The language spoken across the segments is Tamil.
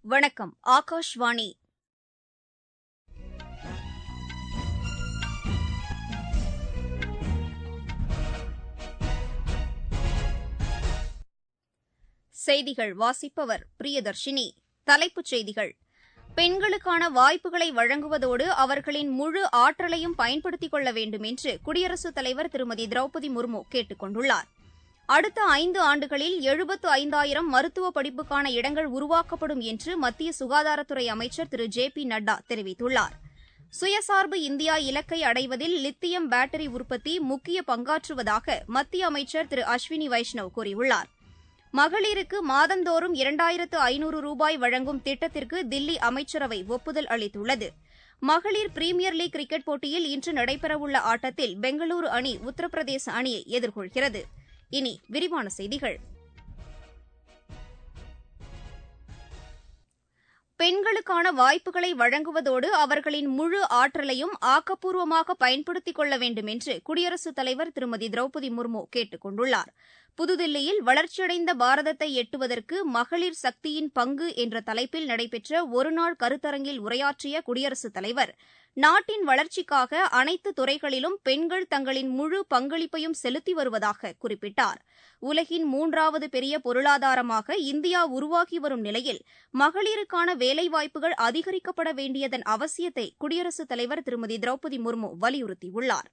வணக்கம் ஆகாஷ்வாணி செய்திகள் வாசிப்பவர் பிரியதர்ஷினி தலைப்புச் செய்திகள் பெண்களுக்கான வாய்ப்புகளை வழங்குவதோடு அவர்களின் முழு ஆற்றலையும் பயன்படுத்திக் கொள்ள வேண்டும் என்று குடியரசுத் தலைவர் திருமதி திரௌபதி முர்மு கேட்டுக் கொண்டுள்ளார் அடுத்த ஐந்து ஆண்டுகளில் எழுபத்து ஐந்தாயிரம் மருத்துவ படிப்புக்கான இடங்கள் உருவாக்கப்படும் என்று மத்திய சுகாதாரத்துறை அமைச்சர் திரு ஜே பி நட்டா தெரிவித்துள்ளார் சுயசார்பு இந்தியா இலக்கை அடைவதில் லித்தியம் பேட்டரி உற்பத்தி முக்கிய பங்காற்றுவதாக மத்திய அமைச்சர் திரு அஸ்வினி வைஷ்ணவ் கூறியுள்ளார் மகளிருக்கு மாதந்தோறும் இரண்டாயிரத்து ஐநூறு ரூபாய் வழங்கும் திட்டத்திற்கு தில்லி அமைச்சரவை ஒப்புதல் அளித்துள்ளது மகளிர் பிரீமியர் லீக் கிரிக்கெட் போட்டியில் இன்று நடைபெறவுள்ள ஆட்டத்தில் பெங்களூரு அணி உத்தரப்பிரதேச அணியை எதிர்கொள்கிறது இனி விரிவான செய்திகள் பெண்களுக்கான வாய்ப்புகளை வழங்குவதோடு அவர்களின் முழு ஆற்றலையும் ஆக்கப்பூர்வமாக பயன்படுத்திக் கொள்ள வேண்டும் என்று குடியரசுத் தலைவர் திருமதி திரௌபதி முர்மு கேட்டுக் கொண்டுள்ளார் புதுதில்லியில் வளர்ச்சியடைந்த பாரதத்தை எட்டுவதற்கு மகளிர் சக்தியின் பங்கு என்ற தலைப்பில் நடைபெற்ற ஒருநாள் கருத்தரங்கில் உரையாற்றிய குடியரசுத் தலைவர் நாட்டின் வளர்ச்சிக்காக அனைத்து துறைகளிலும் பெண்கள் தங்களின் முழு பங்களிப்பையும் செலுத்தி வருவதாக குறிப்பிட்டார் உலகின் மூன்றாவது பெரிய பொருளாதாரமாக இந்தியா உருவாகி வரும் நிலையில் மகளிருக்கான வேலைவாய்ப்புகள் அதிகரிக்கப்பட வேண்டியதன் அவசியத்தை குடியரசுத் தலைவர் திருமதி திரௌபதி முர்மு வலியுறுத்தியுள்ளார்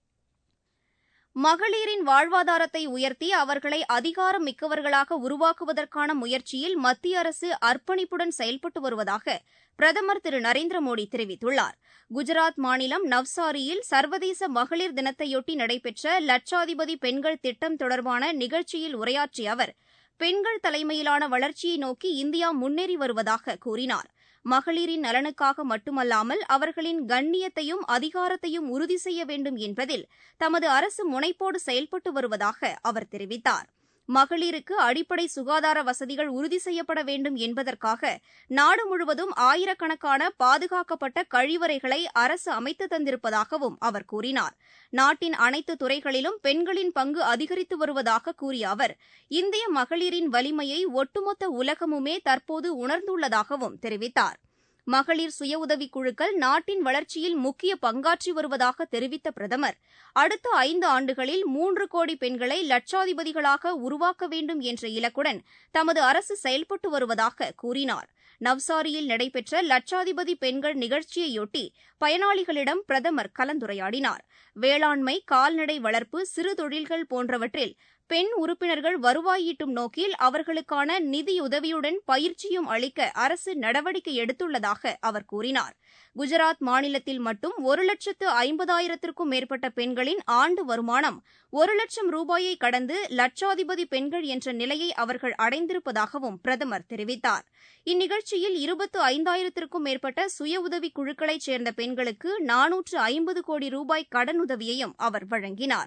மகளிரின் வாழ்வாதாரத்தை உயர்த்தி அவர்களை அதிகாரம் மிக்கவர்களாக உருவாக்குவதற்கான முயற்சியில் மத்திய அரசு அர்ப்பணிப்புடன் செயல்பட்டு வருவதாக பிரதமர் திரு நரேந்திர மோடி தெரிவித்துள்ளார் குஜராத் மாநிலம் நவ்சாரியில் சர்வதேச மகளிர் தினத்தையொட்டி நடைபெற்ற லட்சாதிபதி பெண்கள் திட்டம் தொடர்பான நிகழ்ச்சியில் உரையாற்றிய அவர் பெண்கள் தலைமையிலான வளர்ச்சியை நோக்கி இந்தியா முன்னேறி வருவதாக கூறினார் மகளிரின் நலனுக்காக மட்டுமல்லாமல் அவர்களின் கண்ணியத்தையும் அதிகாரத்தையும் உறுதி செய்ய வேண்டும் என்பதில் தமது அரசு முனைப்போடு செயல்பட்டு வருவதாக அவர் தெரிவித்தார் மகளிருக்கு அடிப்படை சுகாதார வசதிகள் உறுதி செய்யப்பட வேண்டும் என்பதற்காக நாடு முழுவதும் ஆயிரக்கணக்கான பாதுகாக்கப்பட்ட கழிவறைகளை அரசு அமைத்து தந்திருப்பதாகவும் அவர் கூறினார் நாட்டின் அனைத்து துறைகளிலும் பெண்களின் பங்கு அதிகரித்து வருவதாக கூறிய அவர் இந்திய மகளிரின் வலிமையை ஒட்டுமொத்த உலகமுமே தற்போது உணர்ந்துள்ளதாகவும் தெரிவித்தார் மகளிர் சுய உதவிக் குழுக்கள் நாட்டின் வளர்ச்சியில் முக்கிய பங்காற்றி வருவதாக தெரிவித்த பிரதமர் அடுத்த ஐந்து ஆண்டுகளில் மூன்று கோடி பெண்களை லட்சாதிபதிகளாக உருவாக்க வேண்டும் என்ற இலக்குடன் தமது அரசு செயல்பட்டு வருவதாக கூறினார் நவ்சாரியில் நடைபெற்ற லட்சாதிபதி பெண்கள் நிகழ்ச்சியையொட்டி பயனாளிகளிடம் பிரதமர் கலந்துரையாடினார் வேளாண்மை கால்நடை வளர்ப்பு சிறு தொழில்கள் போன்றவற்றில் பெண் உறுப்பினர்கள் வருவாய் ஈட்டும் நோக்கில் அவர்களுக்கான நிதியுதவியுடன் பயிற்சியும் அளிக்க அரசு நடவடிக்கை எடுத்துள்ளதாக அவர் கூறினார் குஜராத் மாநிலத்தில் மட்டும் ஒரு லட்சத்து ஐம்பதாயிரத்திற்கும் மேற்பட்ட பெண்களின் ஆண்டு வருமானம் ஒரு லட்சம் ரூபாயை கடந்து லட்சாதிபதி பெண்கள் என்ற நிலையை அவர்கள் அடைந்திருப்பதாகவும் பிரதமர் தெரிவித்தார் இந்நிகழ்ச்சியில் இருபத்து ஐந்தாயிரத்திற்கும் மேற்பட்ட சுய உதவிக் குழுக்களைச் சேர்ந்த பெண்களுக்கு நானூற்று ஐம்பது கோடி ரூபாய் கடனுதவியையும் அவர் வழங்கினார்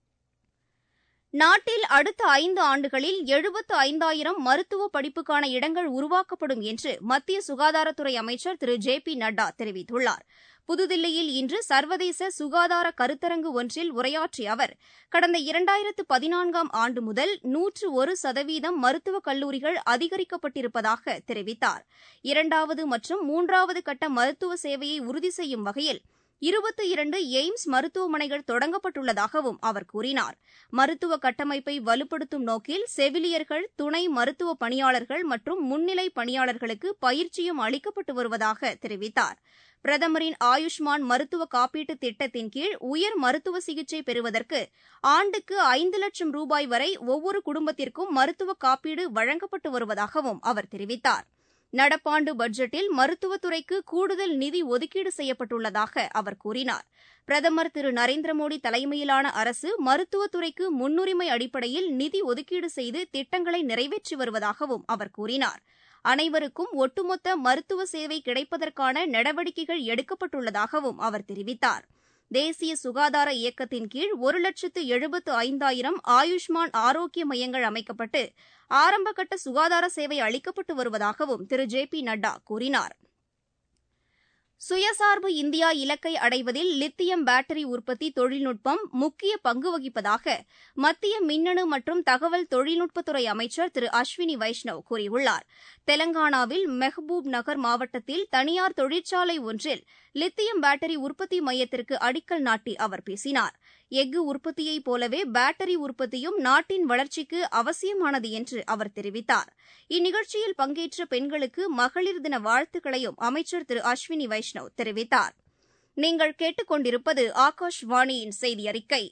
நாட்டில் அடுத்த ஐந்து ஆண்டுகளில் எழுபத்து ஐந்தாயிரம் மருத்துவ படிப்புக்கான இடங்கள் உருவாக்கப்படும் என்று மத்திய சுகாதாரத்துறை அமைச்சர் திரு ஜே பி நட்டா தெரிவித்துள்ளார் புதுதில்லியில் இன்று சர்வதேச சுகாதார கருத்தரங்கு ஒன்றில் உரையாற்றிய அவர் கடந்த இரண்டாயிரத்து பதினான்காம் ஆண்டு முதல் நூற்று ஒரு சதவீதம் மருத்துவக் கல்லூரிகள் அதிகரிக்கப்பட்டிருப்பதாக தெரிவித்தார் இரண்டாவது மற்றும் மூன்றாவது கட்ட மருத்துவ சேவையை உறுதி செய்யும் வகையில் இருபத்தி இரண்டு எய்ம்ஸ் மருத்துவமனைகள் தொடங்கப்பட்டுள்ளதாகவும் அவர் கூறினார் மருத்துவ கட்டமைப்பை வலுப்படுத்தும் நோக்கில் செவிலியர்கள் துணை மருத்துவ பணியாளர்கள் மற்றும் முன்னிலை பணியாளர்களுக்கு பயிற்சியும் அளிக்கப்பட்டு வருவதாக தெரிவித்தார் பிரதமரின் ஆயுஷ்மான் மருத்துவ காப்பீட்டு திட்டத்தின் கீழ் உயர் மருத்துவ சிகிச்சை பெறுவதற்கு ஆண்டுக்கு ஐந்து லட்சம் ரூபாய் வரை ஒவ்வொரு குடும்பத்திற்கும் மருத்துவ காப்பீடு வழங்கப்பட்டு வருவதாகவும் அவர் தெரிவித்தார் நடப்பாண்டு பட்ஜெட்டில் மருத்துவத்துறைக்கு கூடுதல் நிதி ஒதுக்கீடு செய்யப்பட்டுள்ளதாக அவர் கூறினார் பிரதமர் திரு நரேந்திர மோடி தலைமையிலான அரசு மருத்துவத்துறைக்கு முன்னுரிமை அடிப்படையில் நிதி ஒதுக்கீடு செய்து திட்டங்களை நிறைவேற்றி வருவதாகவும் அவர் கூறினார் அனைவருக்கும் ஒட்டுமொத்த மருத்துவ சேவை கிடைப்பதற்கான நடவடிக்கைகள் எடுக்கப்பட்டுள்ளதாகவும் அவர் தெரிவித்தார் தேசிய சுகாதார இயக்கத்தின் கீழ் ஒரு லட்சத்து எழுபத்து ஐந்தாயிரம் ஆயுஷ்மான் ஆரோக்கிய மையங்கள் அமைக்கப்பட்டு ஆரம்பகட்ட சுகாதார சேவை அளிக்கப்பட்டு வருவதாகவும் திரு ஜே பி நட்டா கூறினார் சுயசார்பு இந்தியா இலக்கை அடைவதில் லித்தியம் பேட்டரி உற்பத்தி தொழில்நுட்பம் முக்கிய பங்கு வகிப்பதாக மத்திய மின்னணு மற்றும் தகவல் தொழில்நுட்பத்துறை அமைச்சர் திரு அஸ்வினி வைஷ்ணவ் கூறியுள்ளார் தெலங்கானாவில் மெஹபூப் நகர் மாவட்டத்தில் தனியார் தொழிற்சாலை ஒன்றில் லித்தியம் பேட்டரி உற்பத்தி மையத்திற்கு அடிக்கல் நாட்டி அவர் பேசினார் எஃகு உற்பத்தியைப் போலவே பேட்டரி உற்பத்தியும் நாட்டின் வளர்ச்சிக்கு அவசியமானது என்று அவர் தெரிவித்தார் இந்நிகழ்ச்சியில் பங்கேற்ற பெண்களுக்கு மகளிர் தின வாழ்த்துக்களையும் அமைச்சர் திரு அஸ்வினி வைஷ்ணவ் தெரிவித்தார் நீங்கள் கேட்டுக்கொண்டிருப்பது ஆகாஷ்வாணியின் செய்தி அறிக்கை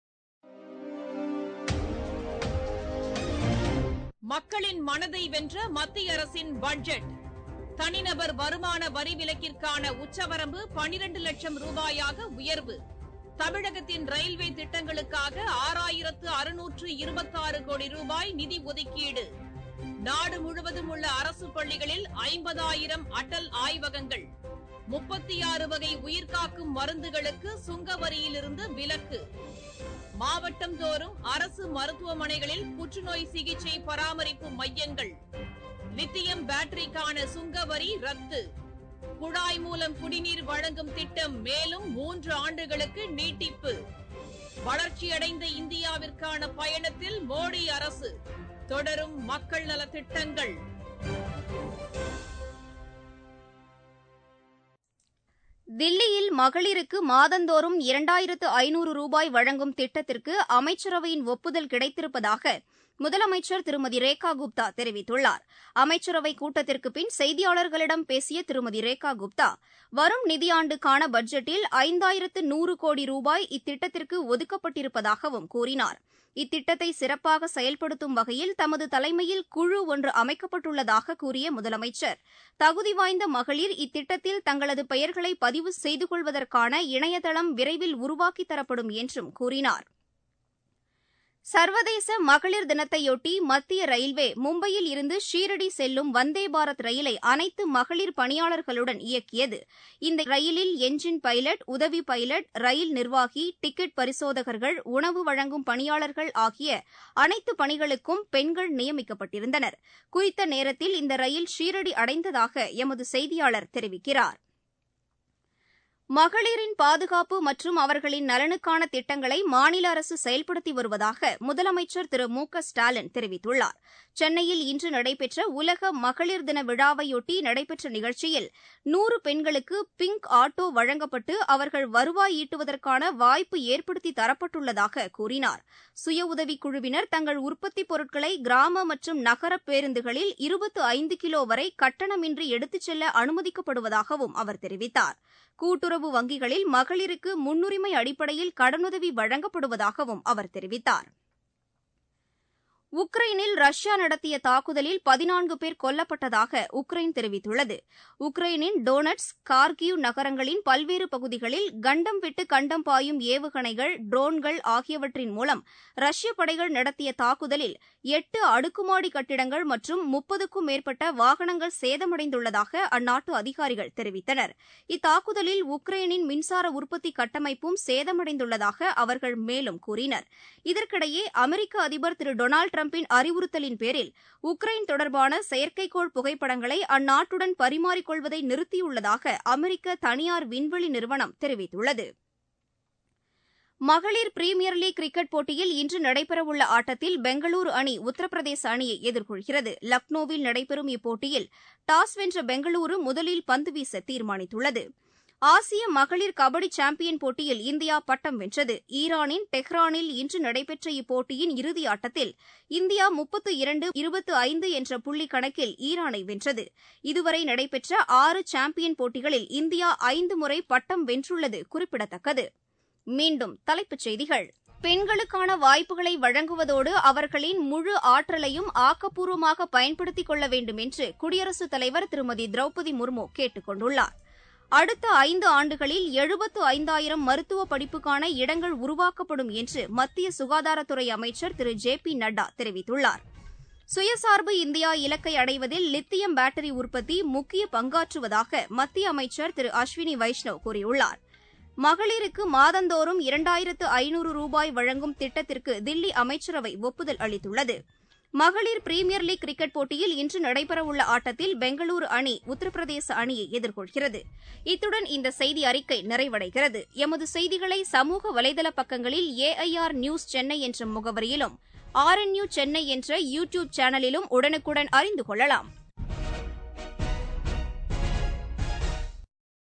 மக்களின் மனதை வென்ற மத்திய அரசின் பட்ஜெட் தனிநபர் வருமான வரி விலக்கிற்கான உச்சவரம்பு பனிரண்டு லட்சம் ரூபாயாக உயர்வு தமிழகத்தின் ரயில்வே திட்டங்களுக்காக ஆறாயிரத்து அறுநூற்று இருபத்தாறு கோடி ரூபாய் நிதி ஒதுக்கீடு நாடு முழுவதும் உள்ள அரசு பள்ளிகளில் ஐம்பதாயிரம் அடல் ஆய்வகங்கள் முப்பத்தி ஆறு வகை உயிர்காக்கும் மருந்துகளுக்கு சுங்க வரியிலிருந்து விலக்கு மாவட்டம் தோறும் அரசு மருத்துவமனைகளில் புற்றுநோய் சிகிச்சை பராமரிப்பு மையங்கள் லித்தியம் பேட்டரிக்கான சுங்க வரி ரத்து குழாய் மூலம் குடிநீர் வழங்கும் திட்டம் மேலும் மூன்று ஆண்டுகளுக்கு நீட்டிப்பு வளர்ச்சியடைந்த இந்தியாவிற்கான பயணத்தில் மோடி அரசு தொடரும் மக்கள் நலத் திட்டங்கள் தில்லியில் மகளிருக்கு மாதந்தோறும் இரண்டாயிரத்து ஐநூறு ரூபாய் வழங்கும் திட்டத்திற்கு அமைச்சரவையின் ஒப்புதல் கிடைத்திருப்பதாக முதலமைச்சர் திருமதி ரேகா குப்தா தெரிவித்துள்ளார் அமைச்சரவைக் கூட்டத்திற்கு பின் செய்தியாளர்களிடம் பேசிய திருமதி ரேகா குப்தா வரும் நிதியாண்டுக்கான பட்ஜெட்டில் ஐந்தாயிரத்து நூறு கோடி ரூபாய் இத்திட்டத்திற்கு ஒதுக்கப்பட்டிருப்பதாகவும் கூறினார் இத்திட்டத்தை சிறப்பாக செயல்படுத்தும் வகையில் தமது தலைமையில் குழு ஒன்று அமைக்கப்பட்டுள்ளதாக கூறிய முதலமைச்சர் தகுதி வாய்ந்த மகளிர் இத்திட்டத்தில் தங்களது பெயர்களை பதிவு செய்து கொள்வதற்கான இணையதளம் விரைவில் உருவாக்கித் தரப்படும் என்றும் கூறினார் சர்வதேச மகளிர் தினத்தையொட்டி மத்திய ரயில்வே மும்பையில் இருந்து ஷீரடி செல்லும் வந்தே பாரத் ரயிலை அனைத்து மகளிர் பணியாளர்களுடன் இயக்கியது இந்த ரயிலில் எஞ்சின் பைலட் உதவி பைலட் ரயில் நிர்வாகி டிக்கெட் பரிசோதகர்கள் உணவு வழங்கும் பணியாளர்கள் ஆகிய அனைத்து பணிகளுக்கும் பெண்கள் நியமிக்கப்பட்டிருந்தனர் குறித்த நேரத்தில் இந்த ரயில் ஷீரடி அடைந்ததாக எமது செய்தியாளர் தெரிவிக்கிறார் மகளிரின் பாதுகாப்பு மற்றும் அவர்களின் நலனுக்கான திட்டங்களை மாநில அரசு செயல்படுத்தி வருவதாக முதலமைச்சர் திரு மு க ஸ்டாலின் தெரிவித்துள்ளார் சென்னையில் இன்று நடைபெற்ற உலக மகளிர் தின விழாவையொட்டி நடைபெற்ற நிகழ்ச்சியில் நூறு பெண்களுக்கு பிங்க் ஆட்டோ வழங்கப்பட்டு அவர்கள் வருவாய் ஈட்டுவதற்கான வாய்ப்பு ஏற்படுத்தி தரப்பட்டுள்ளதாக கூறினார் சுய உதவிக் குழுவினர் தங்கள் உற்பத்திப் பொருட்களை கிராம மற்றும் நகர பேருந்துகளில் இருபத்து ஐந்து கிலோ வரை கட்டணமின்றி எடுத்துச் செல்ல அனுமதிக்கப்படுவதாகவும் அவர் தெரிவித்தார் கூட்டுறவு வங்கிகளில் மகளிருக்கு முன்னுரிமை அடிப்படையில் கடனுதவி வழங்கப்படுவதாகவும் அவர் தெரிவித்தார் உக்ரைனில் ரஷ்யா நடத்திய தாக்குதலில் பதினான்கு பேர் கொல்லப்பட்டதாக உக்ரைன் தெரிவித்துள்ளது உக்ரைனின் டோனட்ஸ் கார்கிவ் நகரங்களின் பல்வேறு பகுதிகளில் கண்டம் விட்டு கண்டம் பாயும் ஏவுகணைகள் ட்ரோன்கள் ஆகியவற்றின் மூலம் ரஷ்ய படைகள் நடத்திய தாக்குதலில் எட்டு அடுக்குமாடி கட்டிடங்கள் மற்றும் முப்பதுக்கும் மேற்பட்ட வாகனங்கள் சேதமடைந்துள்ளதாக அந்நாட்டு அதிகாரிகள் தெரிவித்தனர் இத்தாக்குதலில் உக்ரைனின் மின்சார உற்பத்தி கட்டமைப்பும் சேதமடைந்துள்ளதாக அவர்கள் மேலும் கூறினர் இதற்கிடையே அமெரிக்க அதிபர் திரு டொனால்டு டிரம்பின் அறிவுறுத்தலின் பேரில் உக்ரைன் தொடர்பான செயற்கைக்கோள் புகைப்படங்களை அந்நாட்டுடன் பரிமாறிக்கொள்வதை நிறுத்தியுள்ளதாக அமெரிக்க தனியார் விண்வெளி நிறுவனம் தெரிவித்துள்ளது மகளிர் பிரீமியர் லீக் கிரிக்கெட் போட்டியில் இன்று நடைபெறவுள்ள ஆட்டத்தில் பெங்களூரு அணி உத்தரப்பிரதேச அணியை எதிர்கொள்கிறது லக்னோவில் நடைபெறும் இப்போட்டியில் டாஸ் வென்ற பெங்களூரு முதலில் பந்து வீச தீர்மானித்துள்ளது ஆசிய மகளிர் கபடி சாம்பியன் போட்டியில் இந்தியா பட்டம் வென்றது ஈரானின் டெஹ்ரானில் இன்று நடைபெற்ற இப்போட்டியின் இறுதி ஆட்டத்தில் இந்தியா முப்பத்து இரண்டு இருபத்து ஐந்து என்ற புள்ளி கணக்கில் ஈரானை வென்றது இதுவரை நடைபெற்ற ஆறு சாம்பியன் போட்டிகளில் இந்தியா ஐந்து முறை பட்டம் வென்றுள்ளது குறிப்பிடத்தக்கது மீண்டும் தலைப்புச் செய்திகள் பெண்களுக்கான வாய்ப்புகளை வழங்குவதோடு அவர்களின் முழு ஆற்றலையும் ஆக்கப்பூர்வமாக பயன்படுத்திக் கொள்ள வேண்டும் என்று குடியரசுத் தலைவர் திருமதி திரௌபதி முர்மு கேட்டுக் கொண்டுள்ளார் அடுத்த ஐந்து ஆண்டுகளில் எழுபத்து ஐந்தாயிரம் மருத்துவ படிப்புக்கான இடங்கள் உருவாக்கப்படும் என்று மத்திய சுகாதாரத்துறை அமைச்சர் திரு ஜே பி நட்டா தெரிவித்துள்ளார் சுயசார்பு இந்தியா இலக்கை அடைவதில் லித்தியம் பேட்டரி உற்பத்தி முக்கிய பங்காற்றுவதாக மத்திய அமைச்சர் திரு அஸ்வினி வைஷ்ணவ் கூறியுள்ளார் மகளிருக்கு மாதந்தோறும் இரண்டாயிரத்து ஐநூறு ரூபாய் வழங்கும் திட்டத்திற்கு தில்லி அமைச்சரவை ஒப்புதல் அளித்துள்ளது மகளிர் பிரீமியர் லீக் கிரிக்கெட் போட்டியில் இன்று நடைபெறவுள்ள ஆட்டத்தில் பெங்களூரு அணி உத்தரப்பிரதேச அணியை எதிர்கொள்கிறது இத்துடன் இந்த செய்தி அறிக்கை நிறைவடைகிறது எமது செய்திகளை சமூக வலைதள பக்கங்களில் ஏஐஆர் நியூஸ் சென்னை என்ற முகவரியிலும் ஆர்என்யூ சென்னை என்ற யூ டியூப் சேனலிலும் உடனுக்குடன் அறிந்து கொள்ளலாம்